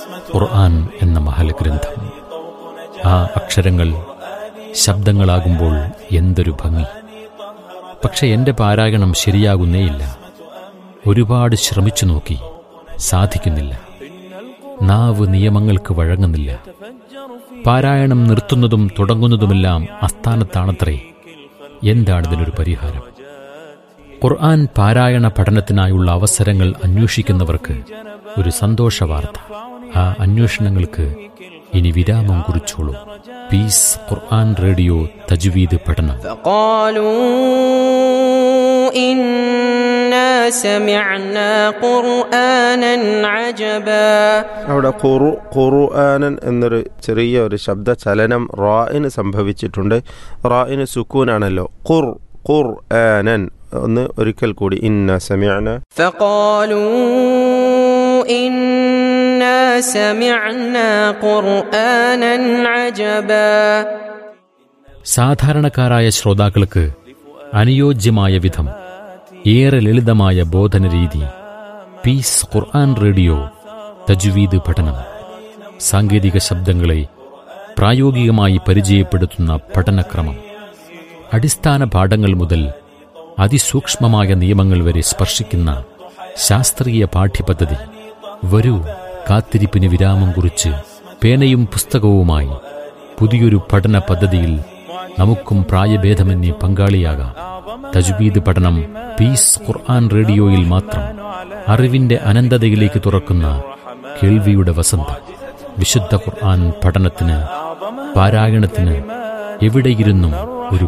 ഖുർആൻ എന്ന മഹലഗ്രന്ഥം ആ അക്ഷരങ്ങൾ ശബ്ദങ്ങളാകുമ്പോൾ എന്തൊരു ഭംഗി പക്ഷെ എന്റെ പാരായണം ശരിയാകുന്നേയില്ല ഒരുപാട് ശ്രമിച്ചു നോക്കി സാധിക്കുന്നില്ല നാവ് നിയമങ്ങൾക്ക് വഴങ്ങുന്നില്ല പാരായണം നിർത്തുന്നതും തുടങ്ങുന്നതുമെല്ലാം അസ്ഥാനത്താണത്രേ എന്താണിതിനൊരു പരിഹാരം ഖുർആൻ പാരായണ പഠനത്തിനായുള്ള അവസരങ്ങൾ അന്വേഷിക്കുന്നവർക്ക് ഒരു സന്തോഷ വാർത്ത ആ അന്വേഷണങ്ങൾക്ക് ഇനി വിരാമം കുറിച്ചോളൂ പീസ് ഖുർആൻ റേഡിയോ തജ്വീദ് പഠനം فقالوا إنا سمعنا قرآنا عجبا അവിടെ ഖുറു ഖുർആനൻ എന്നൊരു ചെറിയ ഒരു ശബ്ദ ചലനം റായിന് സംഭവിച്ചിട്ടുണ്ട് റായിന് സുക്കൂനാണല്ലോ ഖുർ ഖുർ ആനൻ ഒന്ന് ഒരിക്കൽ കൂടി ഇന്ന സമയന فقالوا إنا سمعنا قرآنا عجبا സാധാരണക്കാരായ ശ്രോതാക്കൾക്ക് അനുയോജ്യമായ വിധം ഏറെ ലളിതമായ ബോധന രീതി പീസ് ഖുർആൻ റേഡിയോ തജ്വീദ് പഠനം സാങ്കേതിക ശബ്ദങ്ങളെ പ്രായോഗികമായി പരിചയപ്പെടുത്തുന്ന പഠനക്രമം അടിസ്ഥാന പാഠങ്ങൾ മുതൽ അതിസൂക്ഷ്മമായ നിയമങ്ങൾ വരെ സ്പർശിക്കുന്ന ശാസ്ത്രീയ പാഠ്യപദ്ധതി വരൂ കാത്തിരിപ്പിന് വിരാമം കുറിച്ച് പേനയും പുസ്തകവുമായി പുതിയൊരു പഠന പദ്ധതിയിൽ നമുക്കും പ്രായഭേദമന്യേ പങ്കാളിയാകാം തജ്വീദ് പഠനം പീസ് ഖുർആൻ റേഡിയോയിൽ മാത്രം അറിവിന്റെ അനന്തതയിലേക്ക് തുറക്കുന്ന കേൾവിയുടെ വസന്തം വിശുദ്ധ ഖുർആൻ പഠനത്തിന് പാരായണത്തിന് എവിടെയിരുന്നും